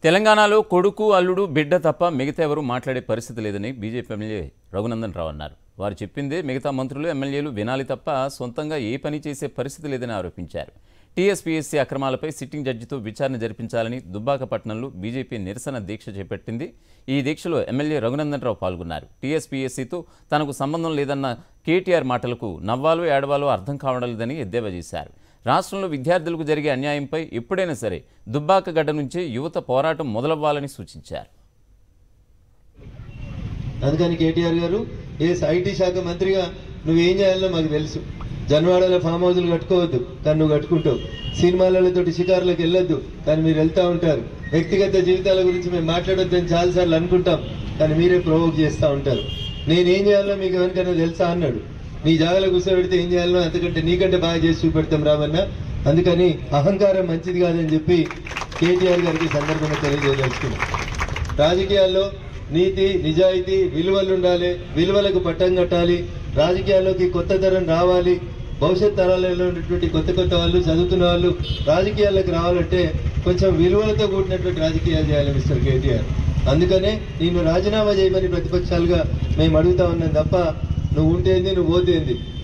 తెలంగాణలో కొడుకు అల్లుడు బిడ్డ తప్ప మిగతా ఎవరు మాట్లాడే పరిస్థితి లేదని బీజేపీ ఎమ్మెల్యే రఘునందన్ రావు అన్నారు వారు చెప్పిందే మిగతా మంత్రులు ఎమ్మెల్యేలు వినాలి తప్ప సొంతంగా ఏ పని చేసే పరిస్థితి లేదని ఆరోపించారు టీఎస్పీఎస్సీ అక్రమాలపై సిట్టింగ్ జడ్జితో విచారణ జరిపించాలని దుబ్బాకపట్నంలో బీజేపీ నిరసన దీక్ష చేపట్టింది ఈ దీక్షలో ఎమ్మెల్యే రఘునందన్ రావు పాల్గొన్నారు టీఎస్పీఎస్సీతో తనకు సంబంధం లేదన్న కేటీఆర్ మాటలకు నవ్వాలో ఏడవాలో అర్థం కావడం లేదని ఎద్దేవా చేశారు రాష్ట్రంలో విద్యార్థులకు జరిగే అన్యాయంపై ఎప్పుడైనా సరే దుబ్బాక గడ్డ నుంచే యువత పోరాటం మొదలవ్వాలని సూచించారు అందుకని కేటీఆర్ గారు ఏ ఐటీ శాఖ మంత్రిగా నువ్వేం చేయాలో మాకు తెలుసు జన్వాడలో ఫామ్ హౌస్లు కట్టుకోవద్దు కానీ నువ్వు కట్టుకుంటావు సినిమాలతోటి షికారులకు వెళ్ళొద్దు కానీ మీరు వెళ్తా ఉంటారు వ్యక్తిగత జీవితాల గురించి మేము మాట్లాడొద్దని చాలాసార్లు అనుకుంటాం కానీ మీరే ప్రొవోక్ చేస్తూ ఉంటారు నేనేం చేయాలో మీకు ఎవరికైనా తెలుసా అన్నాడు నీ జాగలో కూర్చోబెడితే ఏం చేయాలో అంతకంటే నీకంటే బాగా చేసి చూపెడతాం రామన్న అందుకని అహంకారం మంచిది కాదని చెప్పి కేటీఆర్ గారికి ఈ సందర్భంగా తెలియజేయదలుచుకున్నాం రాజకీయాల్లో నీతి నిజాయితీ విలువలు ఉండాలి విలువలకు పట్టం కట్టాలి రాజకీయాల్లోకి కొత్త తరం రావాలి భవిష్యత్ తరాలలో ఉన్నటువంటి కొత్త కొత్త వాళ్ళు చదువుతున్న వాళ్ళు రాజకీయాల్లోకి రావాలంటే కొంచెం విలువలతో కూడినటువంటి రాజకీయాలు చేయాలి మిస్టర్ కేటీఆర్ అందుకనే నిన్ను రాజీనామా చేయమని ప్రతిపక్షాలుగా మేము అడుగుతా ఉన్నాం తప్ప నువ్వు ఉంటేంది నువ్వు పోతేంది